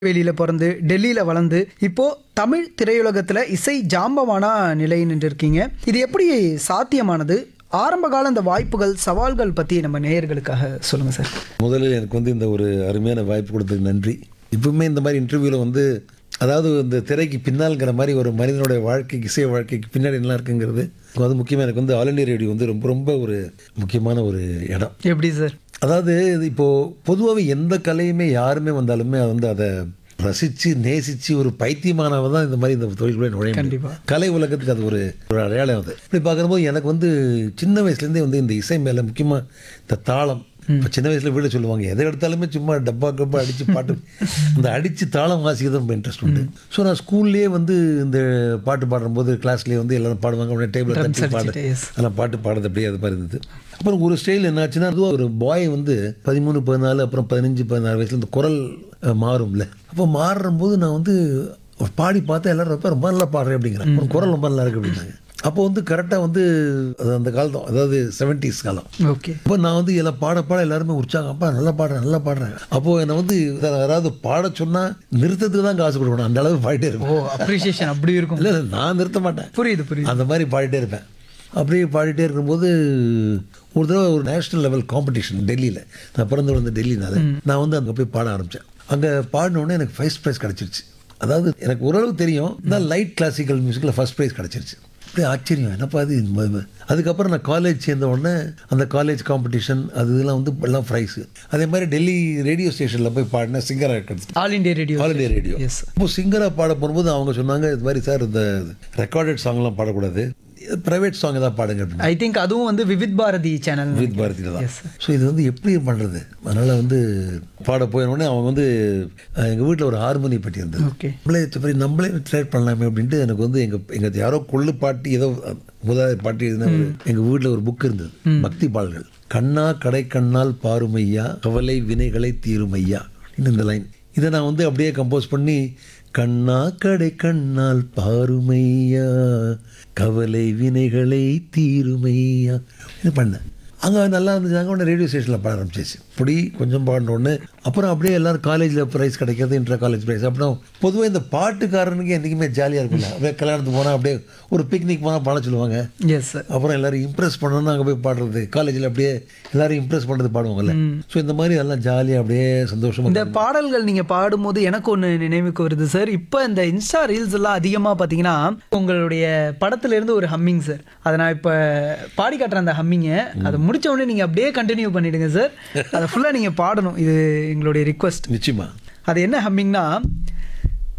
வெளியில பிறந்து டெல்லியில வளர்ந்து இப்போ தமிழ் திரையுலகத்துல இசை ஜாம்பவானா நிலை நின்றுருக்கீங்க இது எப்படி சாத்தியமானது ஆரம்ப கால இந்த வாய்ப்புகள் சவால்கள் பத்தி நம்ம நேயர்களுக்காக சொல்லுங்க சார் முதலில் எனக்கு வந்து இந்த ஒரு அருமையான வாய்ப்பு கொடுத்ததுக்கு நன்றி இப்பவுமே இந்த மாதிரி இன்டர்வியூவில் வந்து அதாவது இந்த திரைக்கு பின்னால்ங்கிற மாதிரி ஒரு மனிதனுடைய வாழ்க்கைக்கு இசை வாழ்க்கைக்கு பின்னாடி என்ன இருக்குங்கிறது அது முக்கியமாக எனக்கு வந்து ஆல் இண்டியா ரேடியோ வந்து ரொம்ப ரொம்ப ஒரு முக்கியமான ஒரு இடம் எப்படி சார் அதாவது இது இப்போது பொதுவாகவே எந்த கலையுமே யாருமே வந்தாலுமே அது வந்து அதை ரசித்து நேசித்து ஒரு பைத்தியமானவ தான் இந்த மாதிரி இந்த தொழில்குள்ளே நுழைய முடியும். கண்டிப்பா. கலை உலகத்துக்கு அது ஒரு ஒரு அடையாளம் அது இப்படி பார்க்கும்போது எனக்கு வந்து சின்ன வயசுலேருந்தே வந்து இந்த இசை மேலே முக்கியமாக இந்த தாளம் இப்போ சின்ன வயசில் வீடு சொல்லுவாங்க எதை எடுத்தாலுமே சும்மா டப்பா கப்பா அடித்து பாட்டு இந்த அடித்து தாளம் வாசிக்க தான் ரொம்ப இன்ட்ரெஸ்ட் உண்டு ஸோ நான் ஸ்கூல்லேயே வந்து இந்த பாட்டு பாடும்போது கிளாஸ்லேயே வந்து எல்லாரும் பாடுவாங்க உடனே டேபிள் தட்டி பாடு அடிச்சுட்டு, yes. அதெல்லாம் பாட்டு பாடுறது அப்படியே அது மாதிரி இருந்தது அப்புறம் ஒரு ஸ்டைல் என்னாச்சுன்னா அதுவும் ஒரு பாய் வந்து பதிமூணு பதினாலு அப்புறம் பதினஞ்சு பதினாறு வயசுல இந்த குரல் அஹ், மாறும்ல அப்போ மாறும்போது நான் வந்து பாடி பார்த்தா எல்லாரும் ரொம்ப ரொம்ப நல்லா பாடுறேன் அப்படிங்கிறேன் ஒரு குரல் ரொம்ப நல்லா இருக்கு அப்படின்னாங்க அப்போ வந்து கரெக்டாக வந்து அது அந்த காலம் அதாவது செவன்டிஸ் காலம் ஓகே அப்போ நான் வந்து எல்லாம் பாட பாட எல்லாருமே உற்சாகம் அப்பா நல்லா பாடுறேன் நல்லா பாடுறேன் அப்போ என்னை வந்து யாராவது பாட சொன்னா நிறுத்தத்துக்கு தான் காசு கொடுக்கணும் அந்த அளவு பாடிட்டே ஓ இருப்பேன் அப்ரிசியேஷன் அப்படி இருக்கும் இல்லை இல்லை நான் நிறுத்த மாட்டேன் புரியுது புரியுது அந்த மாதிரி பாடிட்டே இருப்பேன் அப்படியே பாடிட்டே இருக்கும்போது ஒரு தடவை ஒரு நேஷ்னல் லெவல் காம்படிஷன் டெல்லியில் நான் பிறந்து வளர்ந்த டெல்லினால நான் வந்து அங்கே போய் பாட ஆரம்பித்தேன் அங்கே பாடின உடனே எனக்கு ஃபர்ஸ்ட் ப்ரைஸ் கிடச்சிருச்சு அதாவது எனக்கு ஓரளவு தெரியும் நான் லைட் கிளாசிக்கல் மியூசிக்கில் ஃபர்ஸ்ட் ப்ரைஸ் கிடச்சிருச்சு அப்படியே ஆச்சரியம் என்னப்பா அது இந்த மாதிரி. அதுக்கப்புறம் நான் காலேஜ் சேர்ந்த உடனே அந்த காலேஜ் காம்படிஷன் அது இதெல்லாம் வந்து எல்லாம் ப்ரைஸு அதே மாதிரி டெல்லி ரேடியோ ஸ்டேஷனில் போய் பாடினேன் சிங்கராக கிடச்சிட்டு All India Radio All India Radio yes இப்போ சிங்கராக பாட போகும்போது அவங்க சொன்னாங்க இது மாதிரி சார் இந்த ரெக்கார்டட் சாங்லாம் பாடக்கூடாது ப்ரைவேட் சாங் ஏதாவது பாடுங்க அப்படின்னு ஐ திங்க் அதுவும் வந்து விவித் பாரதி சேனல் வித் பாரதியில் தான் Yes, sir. ஸோ இது வந்து எப்படி பண்ணுறது அதனால் வந்து பாட போயினோடனே அவங்க வந்து எங்கள் வீட்டில் ஒரு ஹார்மோனி பெட்டி இருந்தது ஓகே நம்மளே சரி நம்மளே ட்ரை பண்ணலாமே அப்படின்ட்டு எனக்கு வந்து எங்கள் எங்கள் யாரோ கொள்ளு பாட்டி ஏதோ முதலாவது பாட்டி எழுதின ஒரு எங்கள் வீட்டில் ஒரு புக் இருந்தது பக்தி பாடல்கள் கண்ணா கடை கண்ணால் பாருமையா கவலை வினைகளை தீருமையா இன்னும் இந்த லைன் இதை நான் வந்து அப்படியே கம்போஸ் பண்ணி கண்ணா கடை கண்ணால் பாருமையா கவலை வினைகளை தீருமையா இது பண்ணேன் அங்கே நல்லா இருந்துச்சாங்க உடனே ரேடியோ ஸ்டேஷனில் பாட ஆரம்பிச்சிச்சு இப்படி கொஞ்சம் பாடின உடனே அப்புறம் அப்படியே எல்லாரும் காலேஜில் ப்ரைஸ் கிடைக்கிறது இன்டர் காலேஜ் ப்ரைஸ் அப்புறம் பொதுவாக இந்த பாட்டுக்காரனுக்கு என்றைக்குமே ஜாலியாக இருக்கும்ல அப்படியே கல்யாணத்துக்கு போனால் அப்படியே ஒரு பிக்னிக் போனால் பாட சொல்லுவாங்க எஸ் சார் அப்புறம் எல்லாரும் இம்ப்ரெஸ் பண்ணணும்னு அங்கே போய் பாடுறது காலேஜில் அப்படியே எல்லாரும் இம்ப்ரெஸ் பண்ணுறது பாடுவாங்கல்ல ஸோ இந்த மாதிரி எல்லாம் ஜாலியாக அப்படியே சந்தோஷமாக இந்த பாடல்கள் நீங்க பாடும்போது எனக்கு ஒன்று நினைவுக்கு வருது சார் இப்போ இந்த இன்ஸ்டா ரீல்ஸ் எல்லாம் அதிகமாக பார்த்தீங்கன்னா உங்களுடைய படத்துல இருந்து ஒரு ஹம்மிங் சார் அதை நான் இப்போ பாடி காட்டுறேன் அந்த ஹம்மிங்கை அதை முடிச்ச உடனே நீங்க அப்படியே கண்டினியூ பண்ணிடுங்க சார் அதை ஃபுல்லாக நீங்க பாடணும் இது எங்களுடைய ரிக்வஸ்ட் நிச்சயமா அது என்ன ஹம்மிங்னா